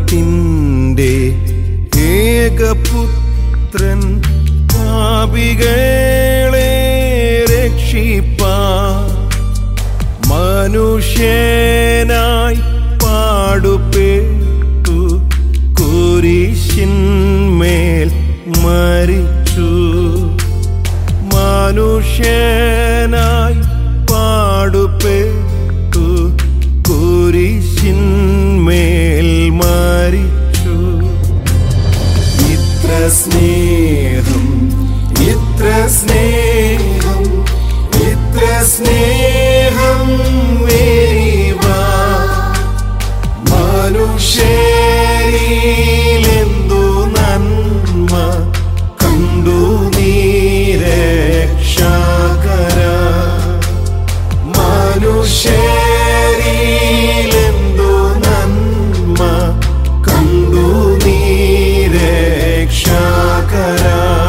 ദൈവത്തിൻ്റെ ഏകപുത്രൻ പാപികളെ രക്ഷിപ്പാൻ മനുഷ്യനായി പാടുപെട്ടു കുരിശിന്മേൽ മരിച്ചു മനുഷ്യനായി പാടുപെട്ടു കുരിശിന്മേൽ മരിച്ചു ഇത്ര സ്നേഹം ഇത്ര സ്നേഹം ഇത്ര സ്നേഹം വേരിവാ മനുഷ്യരിലെന്തു നന്മ കണ്ടു നീരക്ഷാകര മനുഷ്യരിലെന്തു നന്മ കണ്ടു നീരക്ഷാകര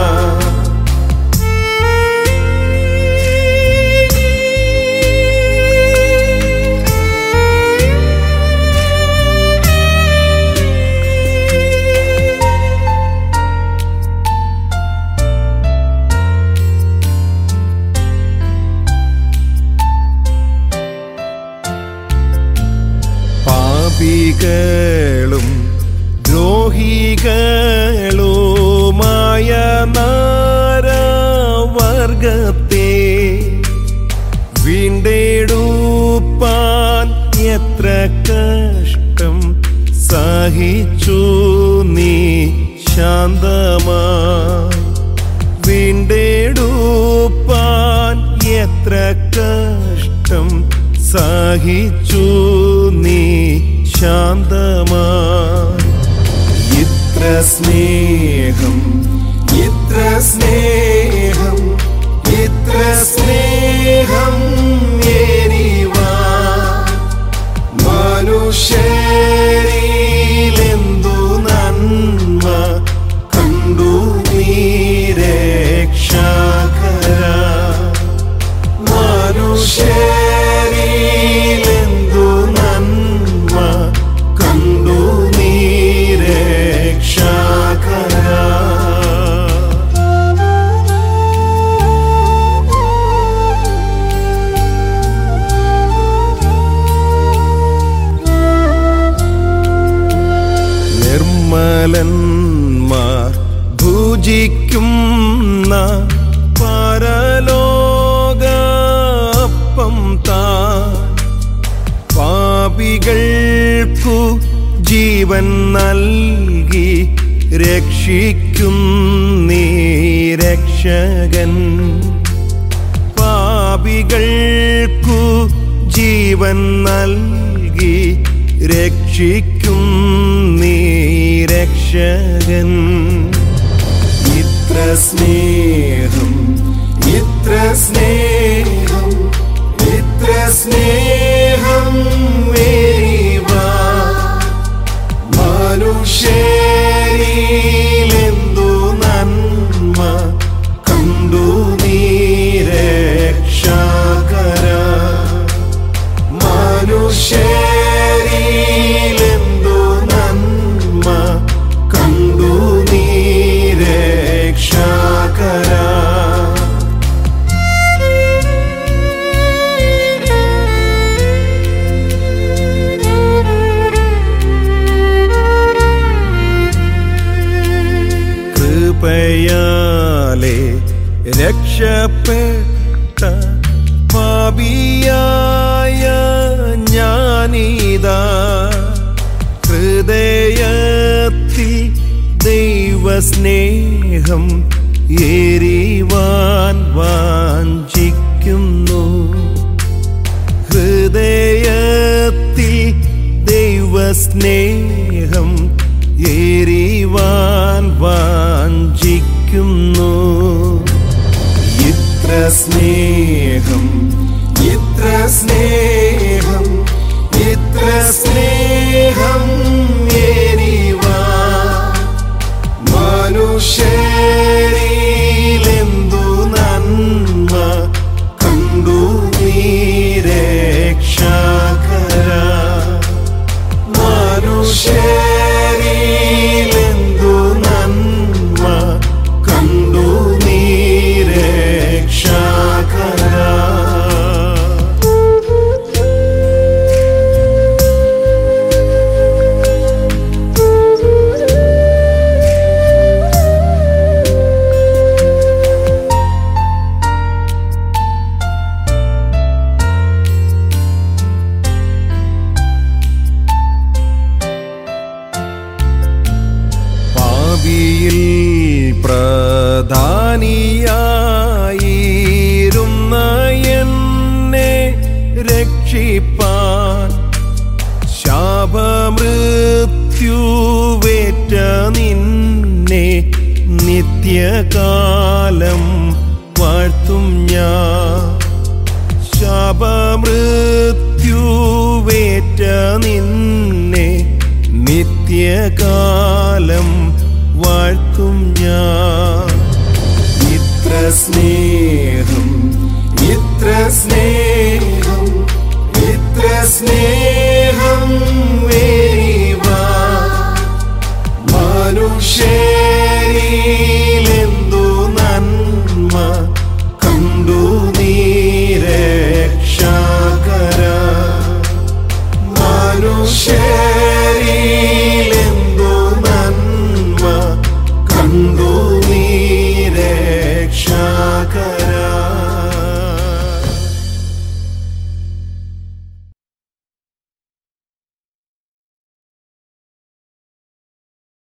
പാപികളും ദ്രോഹികളുമായ നാരവർഗത്തെ വീണ്ടെടുപ്പാൻ എത്ര കഷ്ടം സഹിച്ചു നീ ശാന്തമായി വീണ്ടെടുപ്പാൻ എത്ര കഷ്ടം സഹിച്ചു നീ ശാന്തമായി ഇത്ര സ്നേഹം ഇത്ര സ്നേഹം ഇത്ര സ്നേഹം എരിവാ മനുഷ്യരിലെന്തു നന്മ കണ്ടു നീരക്ഷാകര മനുഷ്യരിലെന്തു നന്മ കണ്ടു നീരക്ഷാകര നിർമ്മലന്മാർ ഭുജിക്കുന്ന പരലോകം താൻ പാപികൾക്കു ജീവൻ നൽകി രക്ഷിക്കുന്നീ രക്ഷകൻ പാപികൾക്കു ജീവൻ നൽകി രക്ഷിക്കും നീ രക്ഷകൻ ഇത്ര സ്നേഹം ഇത്ര സ്നേഹം ഇത്ര സ്നേഹം വേരിവാ മനുഷ്യരിലെന്തു നന്മ കണ്ടു നീരക്ഷാകര മനുഷ്യരിലെന്തു നന്മ കണ്ടു നീരക്ഷാകര കൃപയാലെ രക്ഷപ്പെട്ട പാപിയായ ഞാനിതാ ഹൃദയത്തിൽ ദൈവസ്നേഹം എരിവാൻ വാഞ്ചിക്കുന്നു ഹൃദയത്തിൽ ദൈവസ്നേഹം എരിവാൻ വാഞ്ചിക്കുന്നു ഇത്ര സ്നേഹം ഇത്ര സ്നേഹം ഇത്ര സ്നേഹം എരിവാ മനുഷ്യരിലെന്തു നന്മ കണ്ടു നീരക്ഷാകര മനുഷ്യരിലെന്തു പ്രധാനിയായിരുന്ന എന്നെ രക്ഷിപ്പാൻ ശാപമൃത്യുവേറ്റ നിന്നെ നിത്യകാലം വാഴ്ത്തും ഞാൻ ശാപമൃത്യുവേറ്റ നിന്നെ നിത്യകാലം വാഴ്ത്തും ഞാൻ ഇത്ര സ്നേഹം ഇത്ര സ്നേഹം ഇത്ര സ്നേഹം വേവാ മനുഷ്യേ